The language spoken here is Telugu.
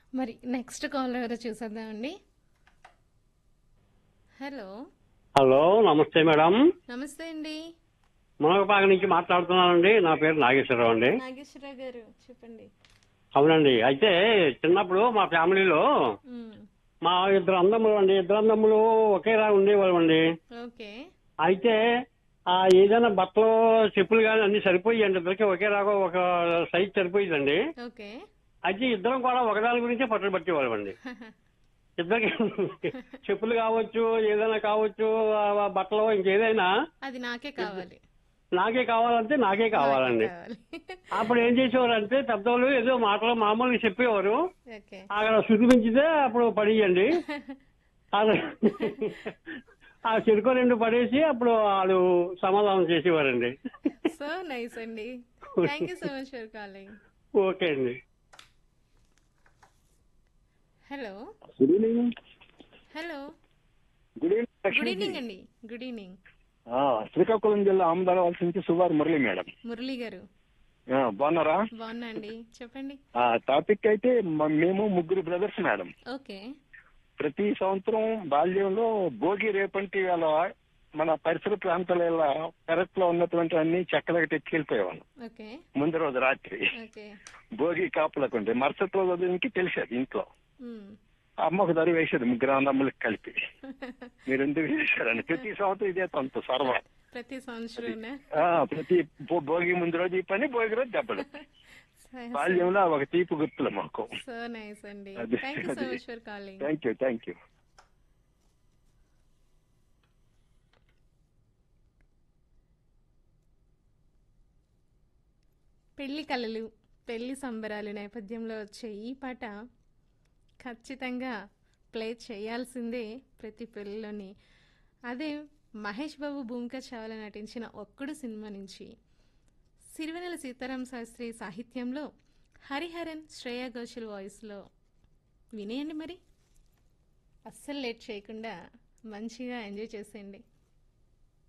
మరి నెక్స్ట్ కాల్ ఎవరో చూసేద్దామండి హలో హలో నమస్తే మేడం నమస్తే అండి మునగపాక నుంచి మాట్లాడుతున్నానండి నా పేరు నాగేశ్వరరావు అండి నాగేశ్వరరావు గారు చెప్పండి అవునండి అయితే చిన్నప్పుడు మా ఫ్యామిలీలో మ్మ్. మా ఇద్దరు అందములు అండి ఇద్దరు అందములు ఒకేలా ఉండేవాళ్ళం అండి ఓకే అయితే ఆ ఏదైనా బట్టలు చెప్పులు కానీ అన్ని సరిపోయాయండి ఇద్దరికి ఒకేలాగా ఒక సైజ్ సరిపోయిందండి ఓకే అయితే ఇద్దరం కూడా ఒకదాని గురించే పట్టులు పట్టేవాళ్ళం అండి ఇద్దరికి చెప్పులు కావచ్చు ఏదైనా కావచ్చు ఆ బట్టలు ఇంకేదైనా అది నాకే కావాలి నాకే కావాలంటే నాకే కావాలండి కావాలి అప్పుడు ఏం చేసేవారు అంటే పెద్దవాళ్ళు ఏదో మాటలు మామూలుగా చెప్పేవారు ఓకే అక్కడ శృతి పెంచితే అప్పుడు పడియండి ఆ చెరుకు రెండు పడేసి అప్పుడు వాళ్ళు సమాధానం చేసేవారండి సో నైస్ అండి thank you so much for calling okay అండి hello good evening hello good evening good Lakshmi evening అండి గుడ్ ఈవినింగ్ ఆ, శ్రీకాకుళం జిల్లా అహ్మదాబాద్ నుంచి సువార్ మురళి మేడం మురళి గారు ఆ, బాగున్నారా బాగున్నా అండి చెప్పండి ఆ టాపిక్ అయితే మ- మేము ముగ్గురు బ్రదర్స్ మేడం ఓకే ప్రతి సంవత్సరం బాల్యంలో భోగి రేపంటి వేళ మన పరిసర ప్రాంతాల పెరట్లో ఉన్నటువంటి అన్ని చెక్కలకు తెచ్చుకెళ్ళిపోయేవాళ్ళం ఓకే ముందు రోజు రాత్రి ఓకే భోగి కాపులకు ఉంటే మరుసటి రోజు ఉదయానికి తెలిసేది ఇంట్లో మ్మ్. అమ్మకు దరి వేసేది ముగ్గురు అన్నమ్మలకి కలిపి మీరు ఎందుకు చేశారని ప్రతి సంవత్సరం ఇదే తంతు సర్వ ప్రతి సంవత్సరం ఆ, ప్రతి భో- భోగి ముందు రోజు ఈ పని భోగి రోజు దెబ్బలు బాల్యంలో ఒక తీపి గుర్తులు మాకు సో నైస్ అండి అది- థ్యాంక్ యూ సో అది. Much for calling thank you thank you పెళ్లి కళలు పెళ్లి సంబరాలు నేపథ్యంలో వచ్చే ఈ పాట ఖచ్చితంగా ప్లే చేయాల్సిందే ప్రతి పెళ్ళిలోని అదే మహేష్ బాబు భూమిక చావల నటించిన ఒక్కడు సినిమా నుంచి సిరివెనెల సీతారాం శాస్త్రి సాహిత్యంలో హరిహరన్ శ్రేయా ఘోషల్ వాయిస్లో వినేయండి మరి అస్సలు లేట్ చేయకుండా మంచిగా ఎంజాయ్ చేసేయండి